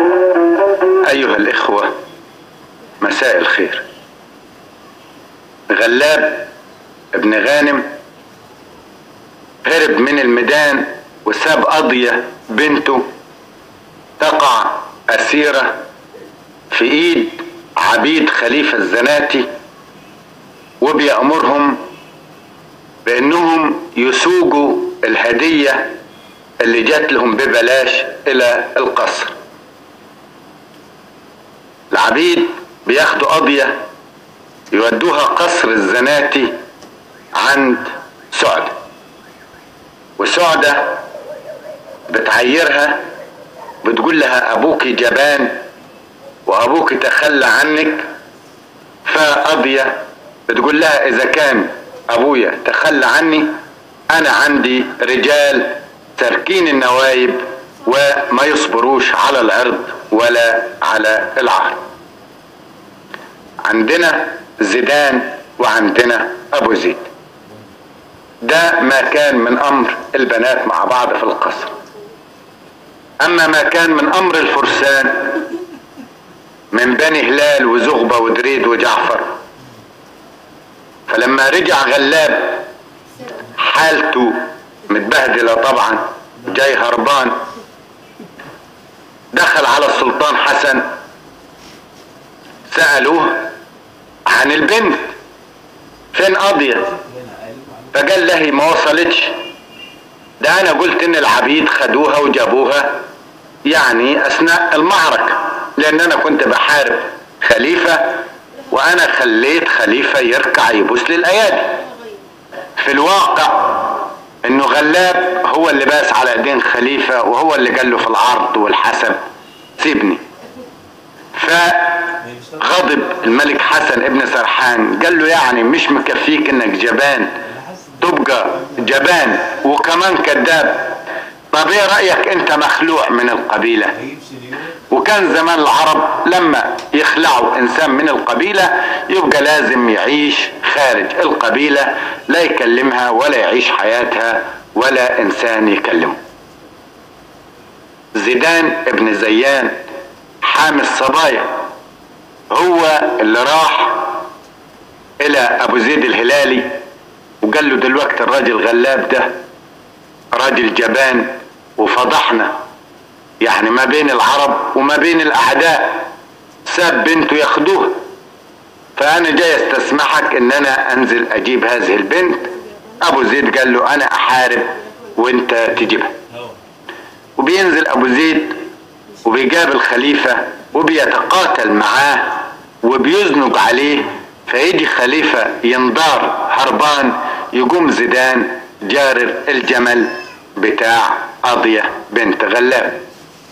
أيها الإخوة مساء الخير غلاب ابن غانم هرب من الميدان وساب قضية بنته تقع أسيرة في إيد عبيد خليفة الزناتي وبيأمرهم بأنهم يسوقوا الهدية اللي جات لهم ببلاش إلى القصر العبيد بياخدوا قضية يودوها قصر الزناتي عند سعدة وسعدة بتعيرها بتقول لها أبوك جبان وأبوك تخلى عنك فقضية بتقول لها إذا كان أبويا تخلى عني أنا عندي رجال تركين النوايب وما يصبروش على العرض ولا على العهد عندنا زيدان وعندنا ابو زيد ده ما كان من امر البنات مع بعض في القصر اما ما كان من امر الفرسان من بني هلال وزغبة ودريد وجعفر فلما رجع غلاب حالته متبهدلة طبعا جاي هربان دخل على السلطان حسن سألوه عن البنت فين قضية فقال له ما وصلتش ده انا قلت ان العبيد خدوها وجابوها يعني اثناء المعركة لان انا كنت بحارب خليفة وانا خليت خليفة يركع يبوس للايادي في الواقع انه غلاب هو اللي باس على ايدين خليفة وهو اللي قال له في العرض والحسب سيبني فغضب الملك حسن ابن سرحان قال له يعني مش مكفيك انك جبان تبقى جبان وكمان كذاب طب ايه رايك انت مخلوع من القبيله وكان زمان العرب لما يخلعوا انسان من القبيله يبقى لازم يعيش خارج القبيله لا يكلمها ولا يعيش حياتها ولا انسان يكلمه زيدان ابن زيان حامي الصبايا هو اللي راح الى ابو زيد الهلالي وقال له دلوقتي الراجل غلاب ده راجل جبان وفضحنا يعني ما بين العرب وما بين الاعداء ساب بنته ياخدوها فانا جاي استسمحك ان انا انزل اجيب هذه البنت ابو زيد قال له انا احارب وانت تجيبها وبينزل ابو زيد وبيقابل خليفة وبيتقاتل معاه وبيزنق عليه فيجي خليفة ينضار هربان يقوم زيدان جارر الجمل بتاع قضية بنت غلاب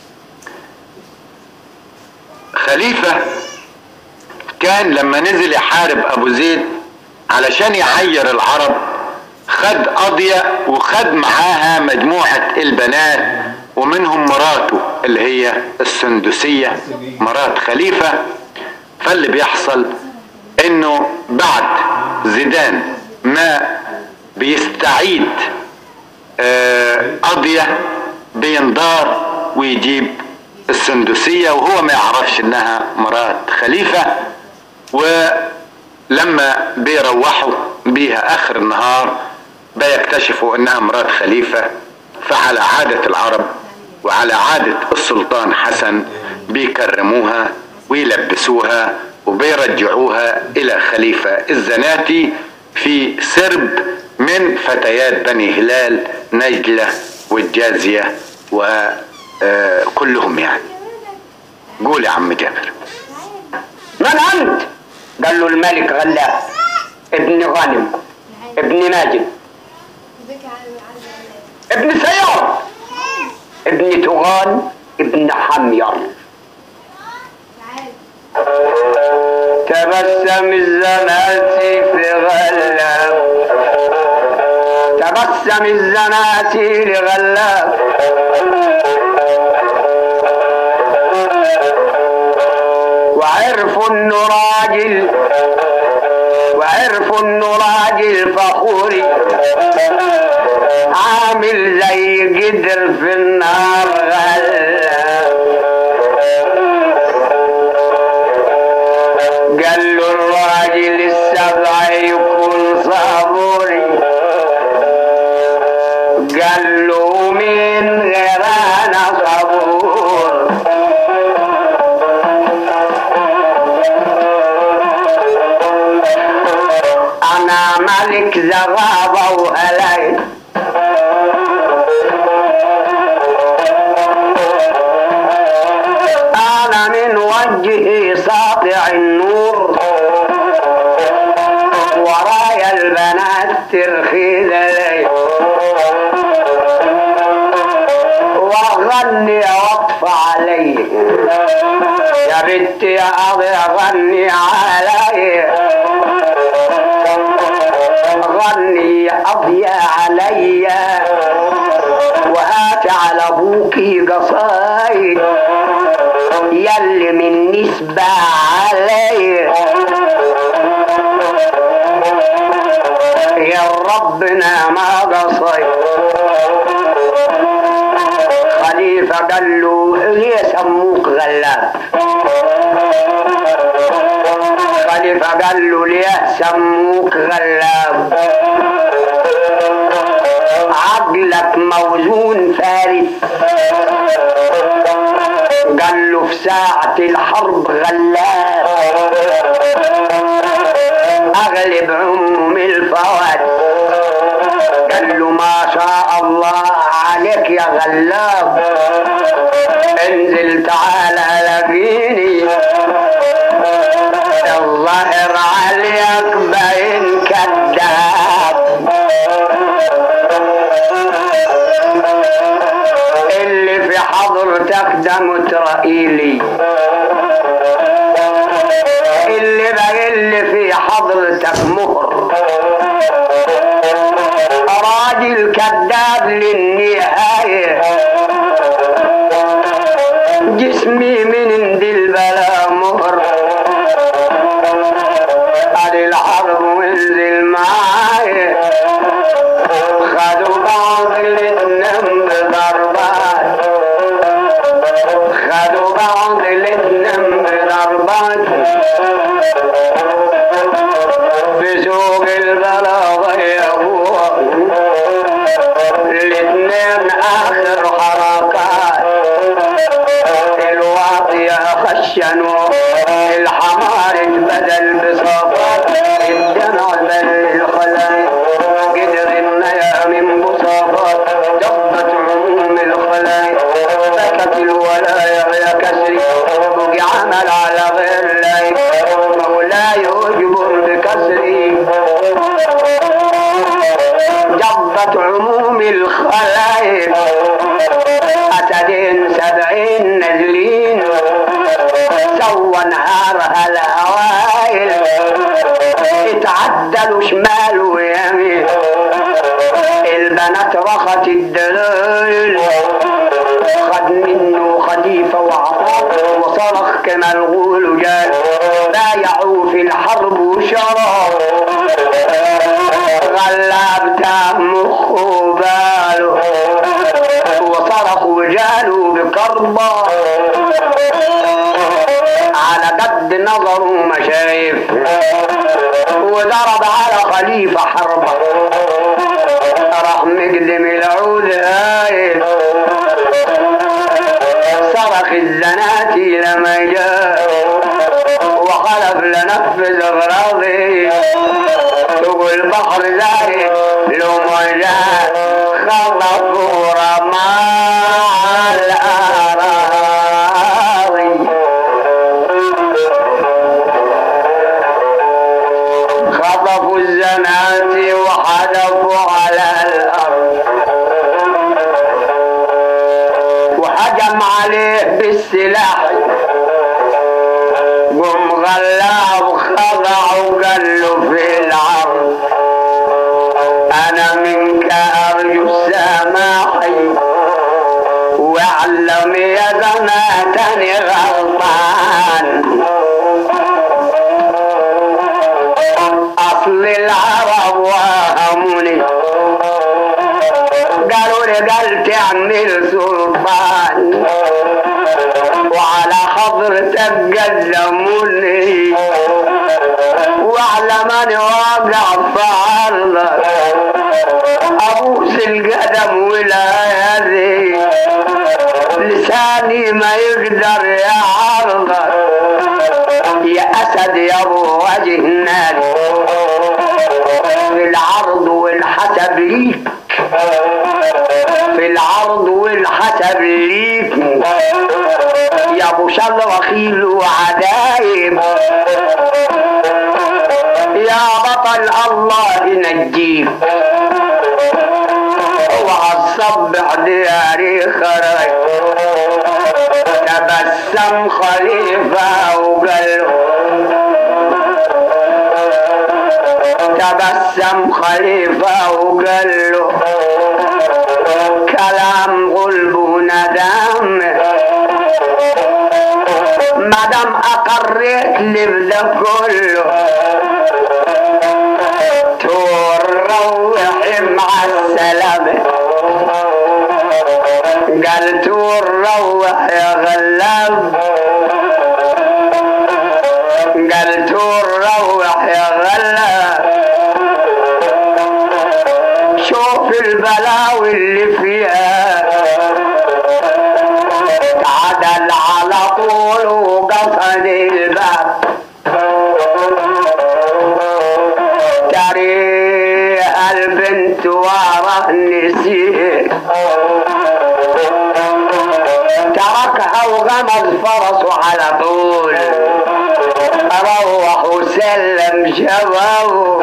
خليفة كان لما نزل يحارب ابو زيد علشان يعير العرب خد قضية وخد معاها مجموعة البنات ومنهم مراته اللي هي السندسية مرات خليفة فاللي بيحصل انه بعد زيدان ما بيستعيد قضية بينضار ويجيب السندسية وهو ما يعرفش انها مرات خليفة ولما بيروحوا بيها اخر النهار بيكتشفوا انها مرات خليفة فعلى عادة العرب وعلى عادة السلطان حسن بيكرموها ويلبسوها وبيرجعوها الى خليفة الزناتي في سرب من فتيات بني هلال نجلة والجازية وكلهم يعني قول يا عم جابر من انت قال له الملك غلاب ابن غانم ابن ماجد ابن سيار ابن تغان ابن حمير تبسم الزناتي في غلاب تبسم الزناتي لغلاب وعرفوا انه راجل وعرفوا انه راجل فخوري عامل زي قدر في النار غلاب الزغابة وهلاي أنا من وجهي ساطع النور ورايا البنات ترخي لي واغني واطفى علي يا بنت يا ابي غني علي غني يا ابي علي وهات على ابوكي قصايد يلي من نسبة علي يا ربنا ما قصي خليفة قال له ليه سموك غلاب خليفة قال له ليه سموك غلاب عقلك موزون فارس قال له في ساعة الحرب غلاب أغلب عموم الفوات قال له ما شاء الله عليك يا غلاب انزل تعال لقيني الظاهر عليك باين كذاب اللي في حضرتك ده مترائيلي اللي اللي في حضرتك مهر راجل كذاب للنهاية جسمي من عند البلا مهر ادي الحرب وانزل معاي خدوا بعض الاتنين بضربات خدوا بعض الاتنين بضربات بسوق البلاغة يبوه الاتنين اخر حركات الواطية خشنوا الحمار اتبدل بصفات الدمع بل الخلايا قدر النيا من بصفات دبت عموم الخلايا بكت الولايا يا كسري بقي عمل على غير لاي مولاي اجبر بكسري جبت عموم الخلايا أسدين سبعين نزلين سوى نهارها الأوائل اتعدلوا شمال ويمين البنات رخت الدلال خد منه خديفة وعطاء وصرخ كما الغول جال بايعوا في الحرب وشرى غلاب تام مخه باله وصرخ وجاله بكربة على قد نظره ما شايف وضرب على خليفة حربة راح مقدم العود هايل صرخ الزناتي لما جاء وخلف لنفذ اغراضي سوق البحر زايد لو ما جاء خلفوا رمى الأراضي خطفوا الزناتي وحدفوا على الأرض وهجم عليه بالسلاح قم غلاه وخضع وقال له في العرض انا منك ارجو السماح واعلم يا زماتني غلطان اصل العرب وهموني قالوا لي قال تعمل سلطان وعلى حضرتك قدموني واعلم اني واقع في عرضك ابوس القدم ولايتي لساني ما يقدر يعرضك يا اسد يا ابو وجه النادي في العرض والحسب ليك في العرض والحسب ليك يا ابو شر وخيل وعدايب يا بطل الله ينجيك وعالصبح دياري خرج تبسم خليفة وقال تبسم خليفة وقال له كلام غلب وندم مادام اقريت لي بده كله تروح مع السلامة قال تروح يا غلاب قال تروح يا غلاب شوف البلاوي اللي فيها تعدل على طول وقصد الباب تريها البنت ورا النسيء تركها وغمز فرسه على طول روح وسلم شبابه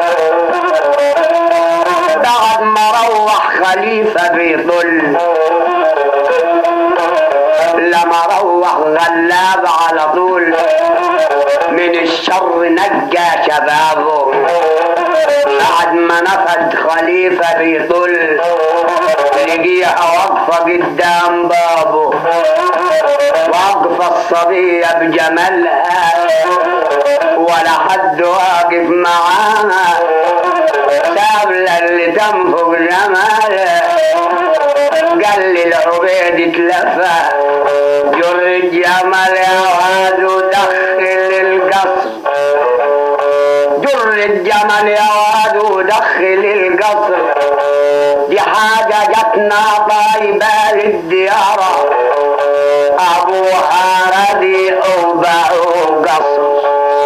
بعد ما روح خليفة بيطل لما روح غلاب على طول من الشر نجى شبابه بعد ما نفد خليفة بيطل لقيها واقفة قدام بابه واقفة الصبية بجمالها ولا حد واقف معاها سابلة اللي تنفق جمالها قال لي العبيد اتلفى جر الجمل يا واد ودخل القصر جر الجمل يا واد ودخل القصر دي حاجة جتنا طيبة للديارة أبوها ردي وباعوا قصر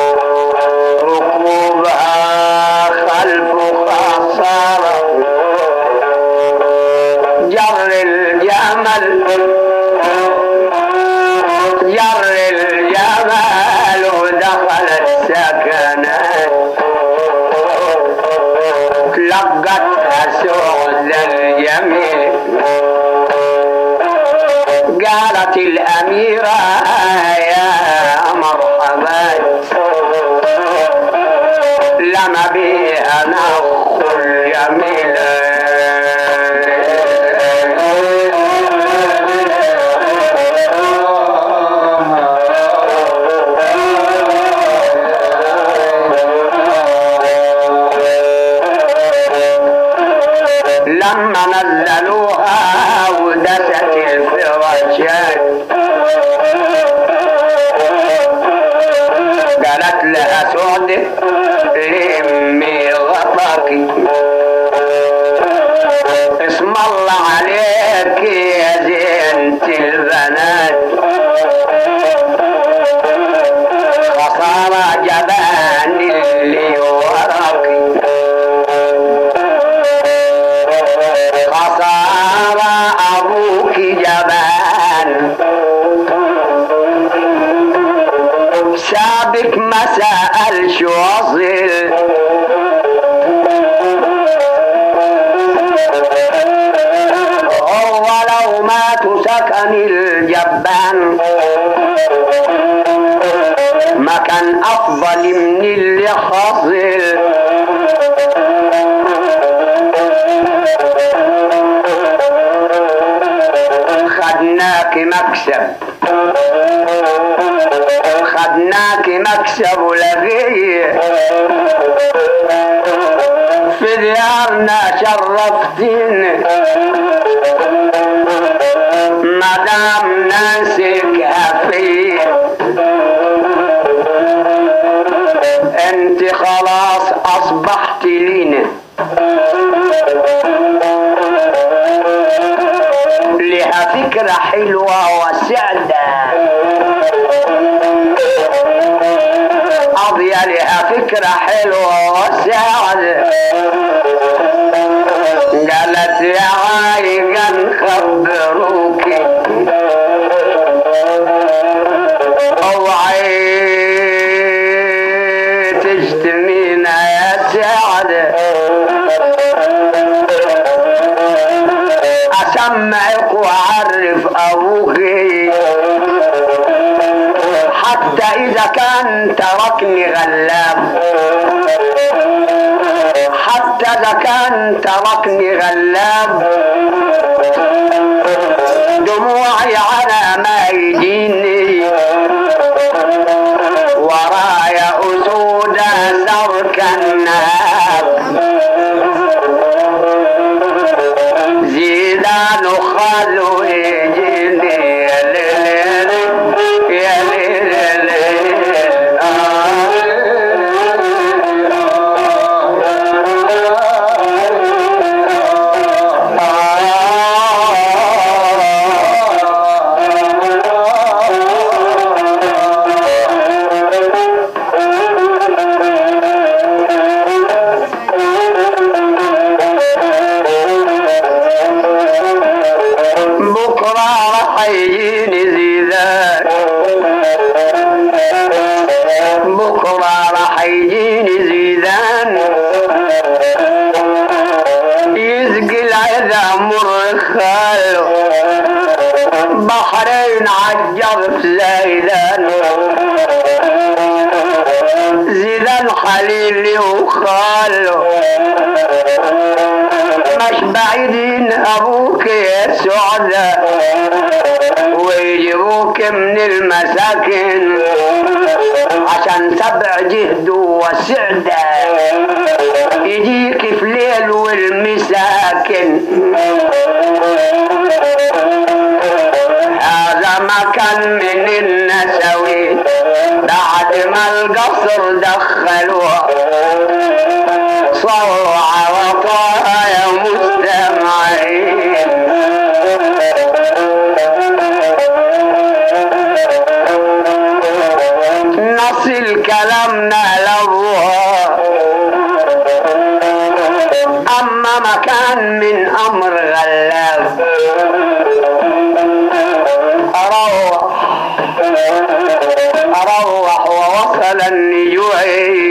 ركوبها خلف خسارة جر الجمل جر الجمل ودخل السكنات لقتها سعد الجميل قالت الأميرة يا مرحبا لما بيها نخ الجميل لما نزلوها ودست الفراشات قالت لها سعد امي غطاك اسم الله عليك يا زينة البنات خسارة جبان اللي وراك خسارة أبوك جبان سابك ما سأل شو أصل هو لو مات سكن الجبان ما كان أفضل من اللي حصل خدناك مكسب خدناك مكسب ولغية في ديارنا شرفتين مدام ناسك هفيه انت خلاص اصبحت لينا لها فكرة حلوة وسعدة قضية لها فكرة حلوة وسعدة قالت يا عايقا خبروكي اوعي تشتمينا يا سعد اسمعك واعرف ابوكي حتى اذا كان تركني غلاب حتى اذا كان تركني غلاب دموعي على ما يجيني ورايا اسود سرك النهاب زيدان خلو يجيني يا ليل يا ليل بكرة راح يجيني زيدان بكرة راح يجيني زيدان يسقي العذا مر خاله بحرين عجب في زيدان زيدان خليلي وخاله مش بعيدين ابوك يا سعدة ويجيبوك من المساكن عشان سبع جهد وسعدة يجيك في ليل والمساكن هذا مكان من النسوي بعد ما القصر دخلوه صلوا على طه يا مستمعين نصل كلامنا لابوها اما مكان من امر غلاب اروح اروح ووصل النجوعي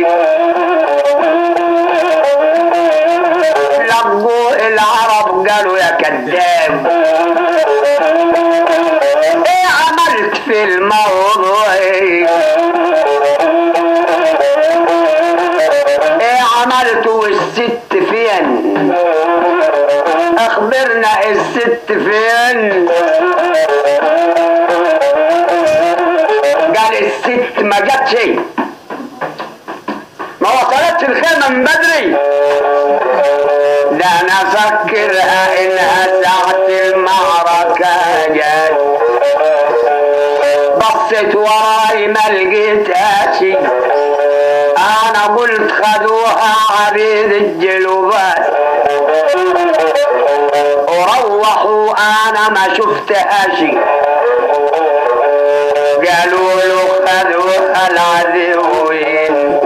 لقوا العرب قالوا يا كذاب ايه عملت في الموضوع ايه عملت والست فين اخبرنا الست فين قال الست ما جاتش ما وصلتش الخيمة من بدري ده انا افكرها انها ساعة المعركة جت بصيت وراي ما لقيتهاش انا قلت خدوها عبيد الجلوبات وروحوا انا ما شفتهاش قالوا له خدوها العذوين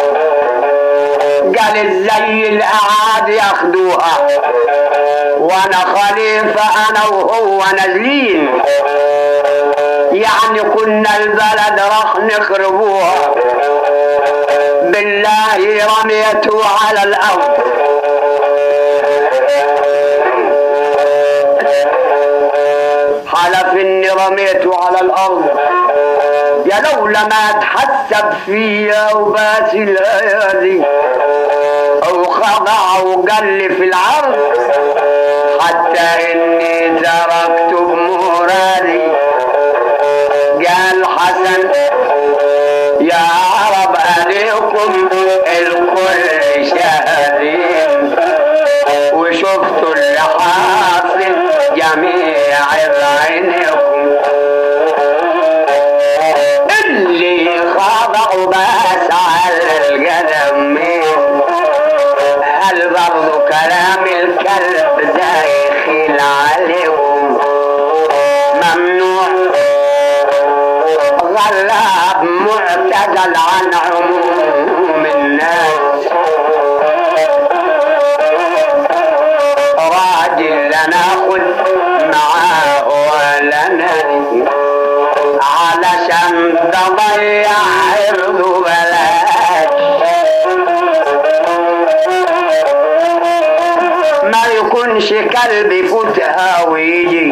قال ازاي الاعاد ياخدوها وانا خليفة انا وهو نازلين يعني كنا البلد راح نخربوها بالله رميته على الارض حلف اني رميته على الارض يا لولا ما اتحسب فيا وباس الايادي او خضع وقال لي في العرض حتى اني تركت بمرادي قال حسن يا عرب عليكم الكل شاهدين وشفتوا اللي حاصل جميع عينيكم اللي خضعوا بس على القدم هل برضو كلام الكلب داخل عليكم ممنوع غلاب معتزل عن عموم الناس لا ناخد معاه ولا نادي علشان تضيع عرضه بلاش ما يكونش كلب يفوتها ويجي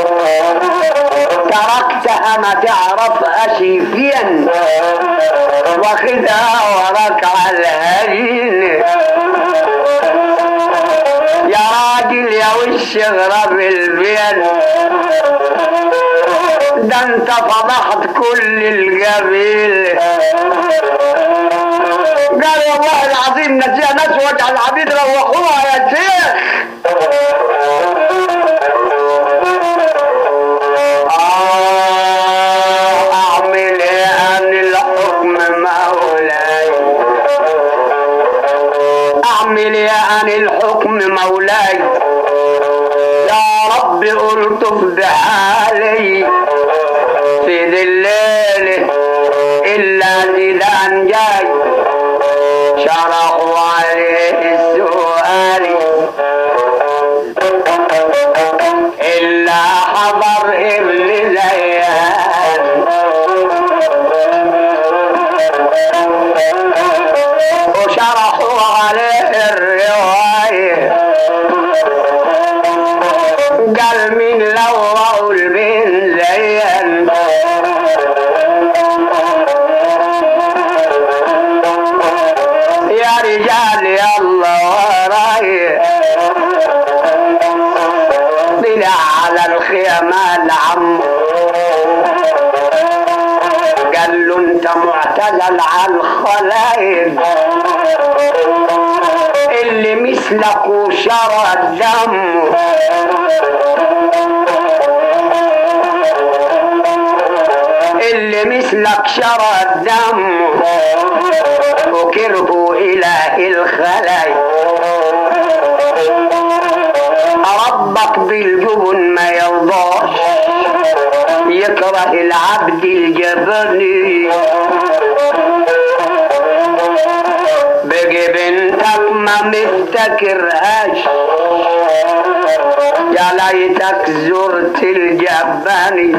تركتها ما تعرفهاش فين واخدها وراك على الهجين يا راجل يا وش غرب البين ده انت فضحت كل القبيل قال والله العظيم نسيها ناس وجع العبيد روحوها يا شيخ آه أعمل إيه عن الحكم مولاي أعمل إيه عن الحكم مولاي يا رب ألطف بحالي في ذي الليل إلا زيدان جاي شرحوا عليه السؤال إلا حضر ابن زيان وشرحوا عليه الرواية قال من لو البن زين يا رجال يلا وراي طلع على الخيمة العم قال له انت معتزل على الخلايق اللي مثلك وشرى الدم اللي مثلك شرى الدم وكرهوا إله الخلايق ربك بالجبن ما يرضاش يكره العبد الجبني بقي بنتك ما مفتكرهاش يا ليتك زرت الجباني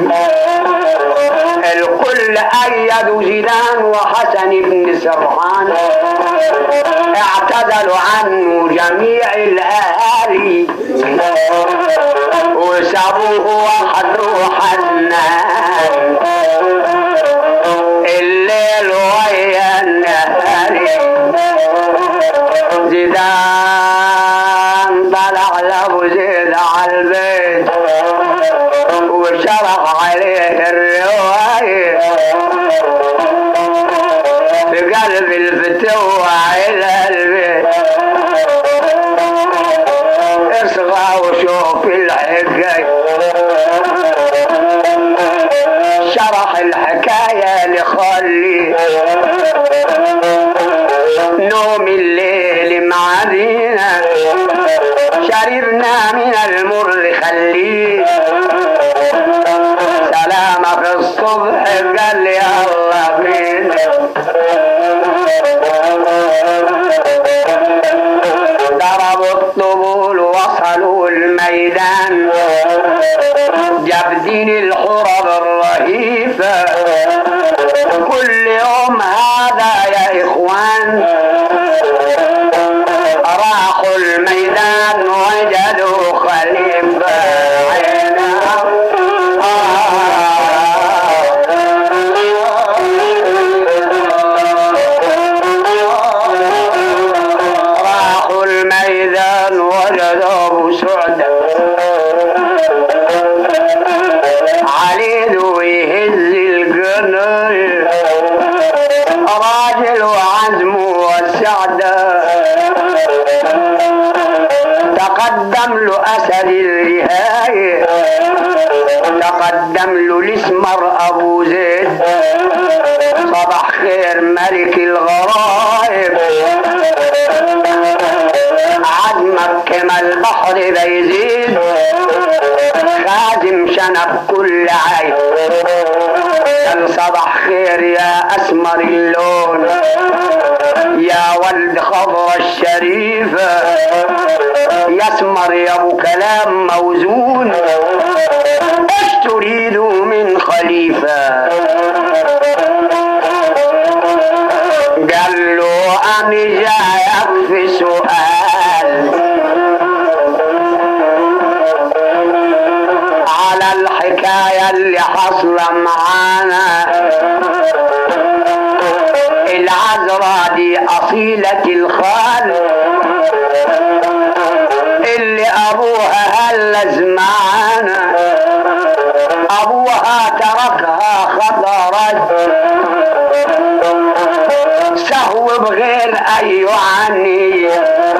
الكل أيدوا زيدان وحسن بن سرحان اعتذروا عنه جميع الأهالي وسابوه وحده حنان الليل ويا النهار زيدان طلع لابو زيد على البيت وشرح عليه الرواية بقلب الفتوة إلى البيت اصغى وشوف الحكاية شرح الحكاية لخلي نوم الليل معدينا شربنا من المر خليه سلامة في الصبح قال لي الله بينا ضربوا الطبول وصلوا الميدان جاب دين الحرب الرهيفة كل يوم هذا يا إخوان راحوا الميدان وجدوا خليفة عينها راحوا الميدان وجدوا ابو سعد عليه ويهز القنر راجل وعزمه والسعده تقدم له اسد الرهايه تقدم له الاسمر ابو زيد صباح خير ملك الغرائب عدمك كما البحر بيزيد خادم شنب كل عين كان صباح خير يا اسمر اللون يا ولد خضرة الشريفة يا اسمر يا ابو كلام موزون ايش تريد من خليفة قال له انا جايك في سؤال على الحكاية اللي حصلة معانا العذراء دي أصيلة الخال اللي أبوها هلز معانا أبوها تركها خطرت سهو بغير أي عني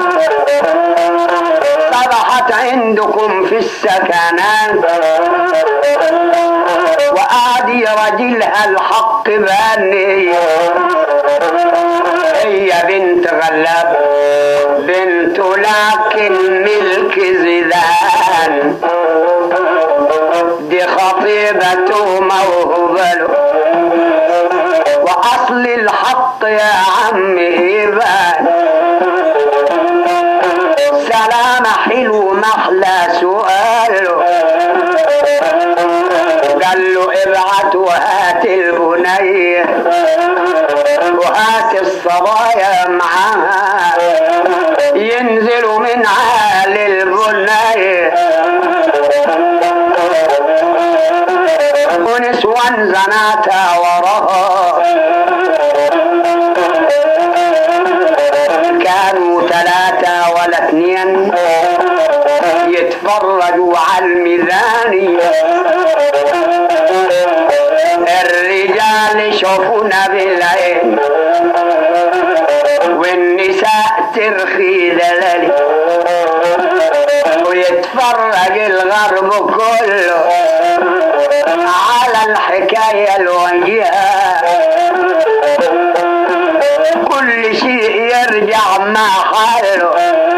صبحت عندكم في السكنات وآدي رجلها الحق باني هي بنت غلاب بنت لكن ملك زيدان دي خطيبته موهوبة له وأصل الحق يا عم إيبان سلام حلو محلى سؤاله قال له ابعت وهات البنية وهات الصبايا معاها ينزلوا من عالي البنية ونسوان زناتها وراها كانوا ثلاثة ولا اثنين يتفرجوا على الميزان الرجال يشوفونا بالعين والنساء ترخي دلالي ويتفرج الغرب كله على الحكاية الوجيهة كل شيء يرجع مع حاله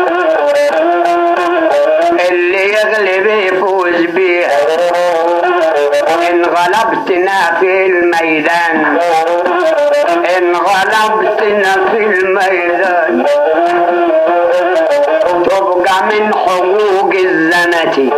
اللي يغلب يفوز بيها ان غلبتنا في الميدان ان غلبتنا في الميدان تبقى من حقوق الزنة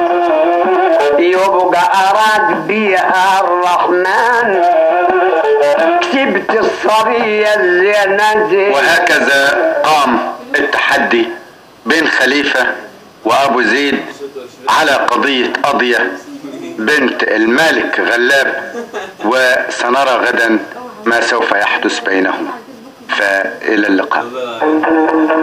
يبقى اراد بيها الرحمن كسبت الصبية الزينة وهكذا قام التحدي بين خليفة وأبو زيد على قضية قضية بنت الملك غلاب وسنرى غدا ما سوف يحدث بينهم فإلى اللقاء